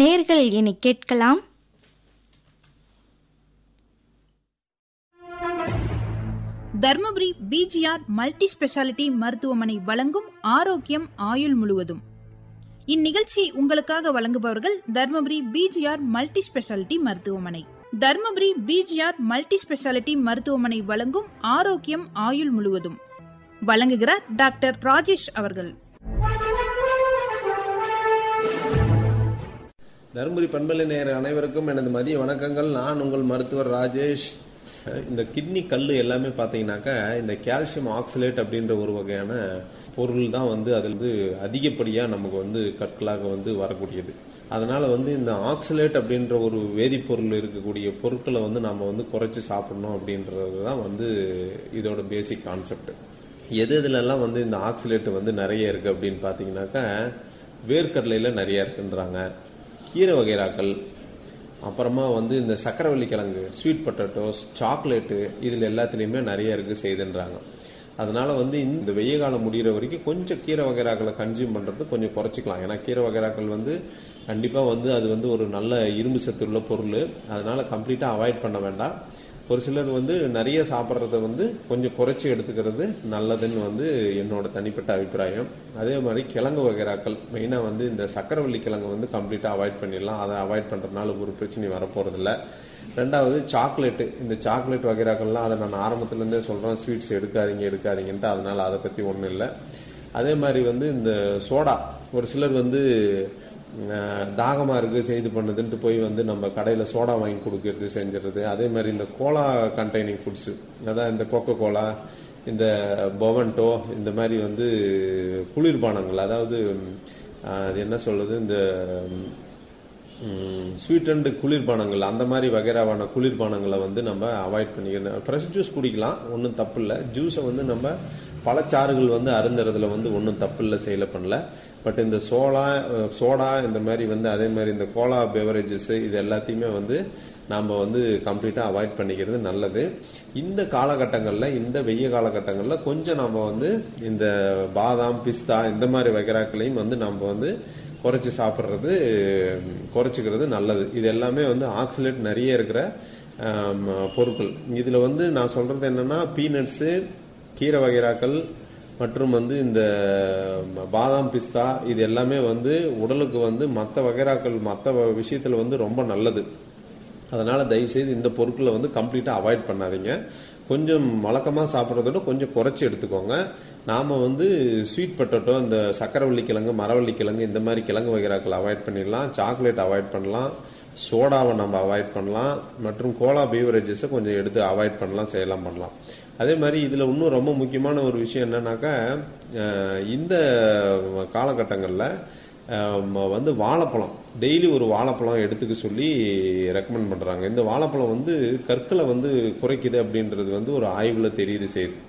நேர்கள் இனி கேட்கலாம் தர்மபுரி பிஜிஆர் மல்டி ஸ்பெஷாலிட்டி மருத்துவமனை வழங்கும் ஆரோக்கியம் ஆயுள் முழுவதும் இந்நிகழ்ச்சி உங்களுக்காக வழங்குபவர்கள் தர்மபுரி பிஜிஆர் மல்டி ஸ்பெஷாலிட்டி மருத்துவமனை தர்மபுரி பிஜிஆர் மல்டி ஸ்பெஷாலிட்டி மருத்துவமனை வழங்கும் ஆரோக்கியம் ஆயுள் முழுவதும் வழங்குகிறார் டாக்டர் ராஜேஷ் அவர்கள் தருமபுரி பண்பலை நேயர் அனைவருக்கும் எனது மதிய வணக்கங்கள் நான் உங்கள் மருத்துவர் ராஜேஷ் இந்த கிட்னி கல் எல்லாமே பார்த்தீங்கன்னாக்கா இந்த கால்சியம் ஆக்சலேட் அப்படின்ற ஒரு வகையான பொருள் தான் வந்து அதில் வந்து அதிகப்படியாக நமக்கு வந்து கற்களாக வந்து வரக்கூடியது அதனால வந்து இந்த ஆக்சலேட் அப்படின்ற ஒரு வேதிப்பொருள் இருக்கக்கூடிய பொருட்களை வந்து நம்ம வந்து குறைச்சி சாப்பிடணும் அப்படின்றது தான் வந்து இதோட பேசிக் கான்செப்ட் எது இதுலெல்லாம் வந்து இந்த ஆக்சிலேட் வந்து நிறைய இருக்கு அப்படின்னு பார்த்தீங்கன்னாக்கா வேர்க்கடலையில் நிறைய இருக்குன்றாங்க கீரை வகைராக்கள் அப்புறமா வந்து இந்த சக்கரவள்ளி கிழங்கு ஸ்வீட் பொட்டேட்டோஸ் சாக்லேட்டு இதில் எல்லாத்துலேயுமே நிறைய இருக்கு செய்துன்றாங்க அதனால வந்து இந்த வெய்ய காலம் முடிகிற வரைக்கும் கொஞ்சம் கீரை வகைராக்களை கன்சியூம் பண்ணுறது கொஞ்சம் குறைச்சிக்கலாம் ஏன்னா கீரை வகைராக்கள் வந்து கண்டிப்பாக வந்து அது வந்து ஒரு நல்ல இரும்பு சத்து உள்ள பொருள் அதனால கம்ப்ளீட்டாக அவாய்ட் பண்ண வேண்டாம் ஒரு சிலர் வந்து நிறைய சாப்பிட்றத வந்து கொஞ்சம் குறைச்சி எடுத்துக்கிறது நல்லதுன்னு வந்து என்னோட தனிப்பட்ட அபிப்பிராயம் அதே மாதிரி கிழங்கு வகைராக்கள் மெயினாக வந்து இந்த சக்கரவள்ளி கிழங்கு வந்து கம்ப்ளீட்டாக அவாய்ட் பண்ணிடலாம் அதை அவாய்ட் பண்ணுறதுனால ஒரு பிரச்சனை வரப்போகிறதில்ல ரெண்டாவது சாக்லேட்டு இந்த சாக்லேட் வகைராக்கள்லாம் அதை நான் ஆரம்பத்துலேருந்தே சொல்கிறேன் ஸ்வீட்ஸ் எடுக்காதீங்க எடுக்காதீங்கன்ட்டு அதனால அதை பற்றி ஒன்றும் இல்லை அதே மாதிரி வந்து இந்த சோடா ஒரு சிலர் வந்து தாகமாக இருக்குது செய்து பண்ணுதுன்ட்டு போய் வந்து நம்ம கடையில் சோடா வாங்கி கொடுக்கறது செஞ்சுறது அதே மாதிரி இந்த கோலா கண்டெய்னிங் ஃபுட்ஸு அதான் இந்த கொக்கோ கோலா இந்த பொவன்டோ இந்த மாதிரி வந்து குளிர்பானங்கள் அதாவது அது என்ன சொல்றது இந்த ஸ்வீட் அண்ட் குளிர்பானங்கள் அந்த மாதிரி வகைராவான குளிர்பானங்களை வந்து நம்ம அவாய்ட் பண்ணிக்கணும் ஃப்ரெஷ் ஜூஸ் குடிக்கலாம் ஒன்றும் தப்பு இல்லை ஜூஸை வந்து நம்ம பழச்சாறுகள் வந்து அருந்துறதுல வந்து ஒன்றும் தப்பு இல்லை செயல பண்ணல பட் இந்த சோளா சோடா இந்த மாதிரி வந்து அதே மாதிரி இந்த கோலா பெவரேஜஸ் இது எல்லாத்தையுமே வந்து நாம் வந்து கம்ப்ளீட்டாக அவாய்ட் பண்ணிக்கிறது நல்லது இந்த காலகட்டங்களில் இந்த வெய்ய காலகட்டங்களில் கொஞ்சம் நம்ம வந்து இந்த பாதாம் பிஸ்தா இந்த மாதிரி வகைராக்களையும் வந்து நம்ம வந்து குறைச்சி சாப்பிட்றது குறைச்சிக்கிறது நல்லது இது எல்லாமே வந்து ஆக்சிலேட் நிறைய இருக்கிற பொருட்கள் இதில் வந்து நான் சொல்றது என்னன்னா பீனட்ஸு கீரை வகைராக்கள் மற்றும் வந்து இந்த பாதாம் பிஸ்தா இது எல்லாமே வந்து உடலுக்கு வந்து மற்ற வகைராக்கள் மற்ற விஷயத்தில் வந்து ரொம்ப நல்லது அதனால தயவுசெய்து இந்த பொருட்களை வந்து கம்ப்ளீட்டாக அவாய்ட் பண்ணாதீங்க கொஞ்சம் வழக்கமாக சாப்பிட்றதோட கொஞ்சம் குறைச்சி எடுத்துக்கோங்க நாம் வந்து ஸ்வீட் பொட்டேட்டோ இந்த சக்கரவள்ளி கிழங்கு மரவள்ளி கிழங்கு இந்த மாதிரி கிழங்கு வகைராக்கள் அவாய்ட் பண்ணிடலாம் சாக்லேட் அவாய்ட் பண்ணலாம் சோடாவை நம்ம அவாய்ட் பண்ணலாம் மற்றும் கோலா பீவரேஜஸை கொஞ்சம் எடுத்து அவாய்ட் பண்ணலாம் செய்யலாம் பண்ணலாம் அதே மாதிரி இதில் இன்னும் ரொம்ப முக்கியமான ஒரு விஷயம் என்னன்னாக்கா இந்த காலகட்டங்களில் வந்து வாழைப்பழம் டெய்லி ஒரு வாழைப்பழம் எடுத்துக்க சொல்லி ரெக்கமெண்ட் பண்ணுறாங்க இந்த வாழைப்பழம் வந்து கற்களை வந்து குறைக்குது அப்படின்றது வந்து ஒரு ஆய்வில் தெரியுது செய்யுது